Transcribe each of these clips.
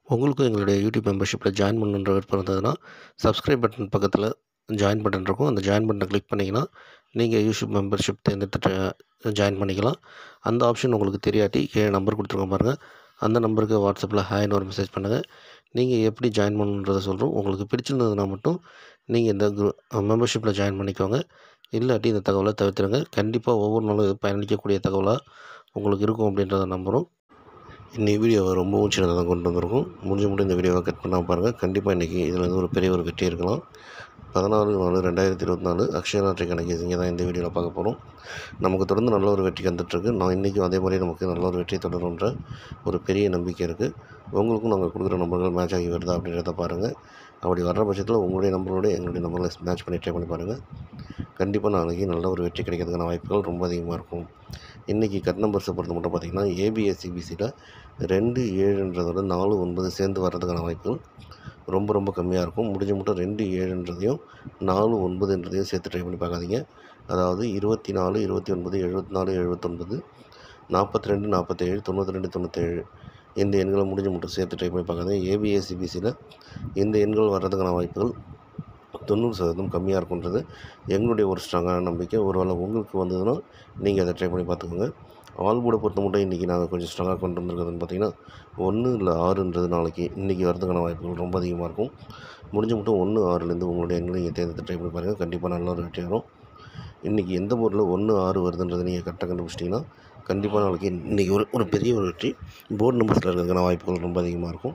உங்களுக்கும் எங்களுடைய YouTube மெம்பர்ஷிப்பில் join பண்ணணுன்ற விருப்பம் இருந்ததுன்னா சப்ஸ்கிரைப் பட்டன் பக்கத்தில் ஜாயின் பட்டன் இருக்கும் அந்த ஜாயின் பட்டனை கிளிக் பண்ணிங்கன்னா நீங்கள் யூடியூப் மெம்பர்ஷிப் தேர்ந்தெடுத்து ஜாயின் பண்ணிக்கலாம் அந்த ஆப்ஷன் உங்களுக்கு தெரியாட்டி கீழே நம்பர் கொடுத்துருக்கோம் பாருங்கள் அந்த நம்பருக்கு வாட்ஸ்அப்பில் ஹாய்னு ஒரு மெசேஜ் பண்ணுங்கள் நீங்கள் எப்படி ஜாயின் பண்ணணுன்றதை சொல்கிறோம் உங்களுக்கு பிடிச்சிருந்ததுன்னா மட்டும் நீங்கள் இந்த குரூ மெம்பர்ஷிப்பில் ஜாயின் பண்ணிக்கோங்க இல்லாட்டி இந்த தகவலை தவிர்த்துருங்க கண்டிப்பாக ஒவ்வொரு நாளும் இது பயனளிக்கக்கூடிய தகவலாக உங்களுக்கு இருக்கும் அப்படின்றத நம்புகிறோம் இன்னைக்கு வீடியோவை ரொம்பவும் சின்னதாக கொண்டு வந்திருக்கோம் முடிஞ்ச மட்டும் இந்த வீடியோவை கட் பண்ணாமல் பாருங்கள் கண்டிப்பாக இன்றைக்கி இதில் இருந்து ஒரு பெரிய ஒரு வெற்றி இருக்கலாம் பதினாலு நாலு ரெண்டாயிரத்தி இருபத்தி நாலு அக்ஷய நாற்றை கணக்கு இங்கே தான் இந்த வீடியோவில் பார்க்க போகிறோம் நமக்கு தொடர்ந்து நல்ல ஒரு வெற்றி வந்துட்டுருக்கு நான் இன்றைக்கும் அதே மாதிரி நமக்கு நல்ல ஒரு வெற்றி தொடருன்ற ஒரு பெரிய நம்பிக்கை இருக்குது உங்களுக்கும் நாங்கள் கொடுக்குற நம்பர்கள் மேட்ச் ஆகி வருதா அப்படின்றத பாருங்கள் அப்படி வர்ற பட்சத்தில் உங்களுடைய நம்பரோட எங்களுடைய நம்பர்களை மேட்ச் பண்ணி ட்ரை பண்ணி பாருங்கள் கண்டிப்பாக நாளைக்கு நல்ல ஒரு வெற்றி கிடைக்கிறதுக்கான வாய்ப்புகள் ரொம்ப அதிகமாக இருக்கும் இன்றைக்கி கட் நம்பர்ஸை பொறுத்த மட்டும் பார்த்திங்கன்னா ஏபிஎஸ்சிபிசியில் ரெண்டு ஏழுன்றதோட நாலு ஒன்பது சேர்ந்து வர்றதுக்கான வாய்ப்புகள் ரொம்ப ரொம்ப கம்மியாக இருக்கும் முடிஞ்ச மட்டும் ரெண்டு ஏழுன்றதையும் நாலு ஒன்பதுன்றதையும் சேர்த்து ட்ரை பண்ணி பார்க்காதீங்க அதாவது இருபத்தி நாலு இருபத்தி ஒன்பது எழுபத்தி நாலு எழுபத்தொன்பது நாற்பத்தி ரெண்டு நாற்பத்தேழு தொண்ணூற்றி ரெண்டு தொண்ணூற்றேழு இந்த எண்களை முடிஞ்ச மட்டும் சேர்த்து ட்ரை பண்ணி பார்க்காதீங்க ஏபிஎஸ்சிபிசியில் இந்த எண்கள் வர்றதுக்கான வாய்ப்புகள் தொண்ணூறு சதவீதம் கம்மியாக இருக்குன்றது எங்களுடைய ஒரு ஸ்ட்ராங்கான நம்பிக்கை ஒருவேளை உங்களுக்கு வந்ததுன்னா நீங்கள் அதை ட்ரை பண்ணி பார்த்துக்கோங்க ஆல் போர்டை பொறுத்த மட்டும் இன்றைக்கி நாங்கள் கொஞ்சம் ஸ்ட்ராங்காக கொண்டு வந்திருக்கிறதுன்னு பார்த்தீங்கன்னா ஒன்று இல்லை ஆறுன்றது நாளைக்கு இன்றைக்கி வரதுக்கான வாய்ப்புகள் ரொம்ப அதிகமாக இருக்கும் முடிஞ்ச மட்டும் ஒன்று ஆறுலேருந்து உங்களுடைய எண்களை நீங்கள் தேர்ந்தெடுத்து ட்ரை பண்ணி பாருங்கள் கண்டிப்பாக நல்ல ஒரு வெற்றி வரும் இன்றைக்கி எந்த போர்டில் ஒன்று ஆறு வருதுன்றதை நீங்கள் கரெக்டாக கண்டுபிடிச்சிட்டிங்கன்னா கண்டிப்பாக நாளைக்கு இன்றைக்கி ஒரு ஒரு பெரிய ஒரு வெற்றி போர்டு நம்பர்ஸில் இருக்கிறதுக்கான வாய்ப்புகள் ரொம்ப அதிகமாக இருக்கும்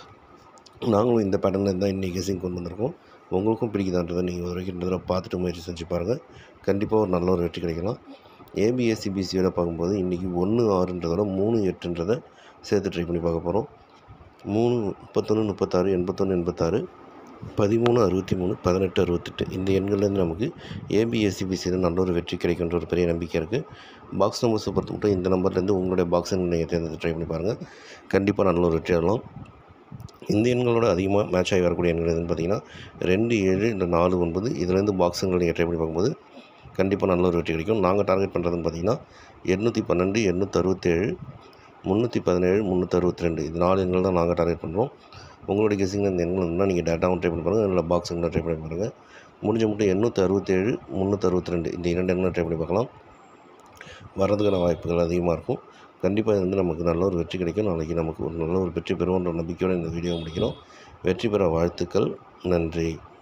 நாங்களும் இந்த பேட்டர்னில் தான் இன்றைக்கி கெஸிங் கொண்டு வந்திருக்கோம் உங்களுக்கும் பிடிக்குதான்றதை நீங்கள் ஒரு வரைக்கும் தடவை பார்த்துட்டு முயற்சி செஞ்சு பாருங்கள் கண்டிப்பாக ஒரு நல்ல ஒரு வெற்றி கிடைக்கலாம் ஏபிஎஸ்சிபிசியோட பார்க்கும்போது இன்றைக்கி ஒன்று ஆறுன்றதோட மூணு எட்டுன்றதை சேர்த்து ட்ரை பண்ணி பார்க்க போகிறோம் மூணு முப்பத்தொன்று முப்பத்தாறு எண்பத்தொன்று எண்பத்தாறு பதிமூணு அறுபத்தி மூணு பதினெட்டு அறுபத்தெட்டு இந்த எண்கள்லேருந்து நமக்கு ஏபிஎஸ்சிபிசியில் நல்ல ஒரு வெற்றி கிடைக்கின்ற ஒரு பெரிய நம்பிக்கை இருக்குது பாக்ஸ் நம்பர்ஸை பொறுத்த மட்டும் இந்த நம்பர்லேருந்து உங்களுடைய பாக்ஸை நீங்கள் தேர்ந்தெடுத்து ட்ரை பண்ணி பாருங்கள் கண்டிப்பாக நல்ல ஒரு வெற்றி ஆகலாம் இந்த எண்களோட அதிகமாக மேட்ச் ஆகி வரக்கூடிய எண்கள் எதுன்னு பார்த்தீங்கன்னா ரெண்டு ஏழு இல்லை நாலு ஒன்பது இதுலேருந்து பாக்ஸுங்களை நீங்கள் ட்ரை பண்ணி பார்க்கும்போது கண்டிப்பாக நல்ல ஒரு வெற்றி கிடைக்கும் நாங்கள் டார்கெட் பண்ணுறதுன்னு பார்த்தீங்கன்னா எண்ணூற்றி பன்னெண்டு எண்ணூற்றி அறுபத்தேழு முந்நூற்றி பதினேழு முந்நூற்றி அறுபத்தி ரெண்டு இது நாலு எண்கள் தான் நாங்கள் டார்கெட் பண்ணுறோம் உங்களுடைய கெஸிங்கில் இந்த எண்கள் இருந்தால் நீங்கள் டேட்டாவும் ட்ரை பண்ணி பாருங்கள் இல்லை பாக்ஸுங்களும் ட்ரை பண்ணி பாருங்கள் முடிஞ்ச மட்டும் எண்ணூற்றி அறுபத்தேழு முந்நூற்றி அறுபத்தி ரெண்டு இந்த இரண்டு எண்களும் ட்ரை பண்ணி பார்க்கலாம் வர்றதுக்கான வாய்ப்புகள் அதிகமாக இருக்கும் கண்டிப்பாக இது வந்து நமக்கு நல்ல ஒரு வெற்றி கிடைக்கும் நாளைக்கு நமக்கு ஒரு நல்ல ஒரு வெற்றி பெறுவோன்ற நம்பிக்கையோடு இந்த வீடியோ முடிக்கிறோம் வெற்றி பெற வாழ்த்துக்கள் நன்றி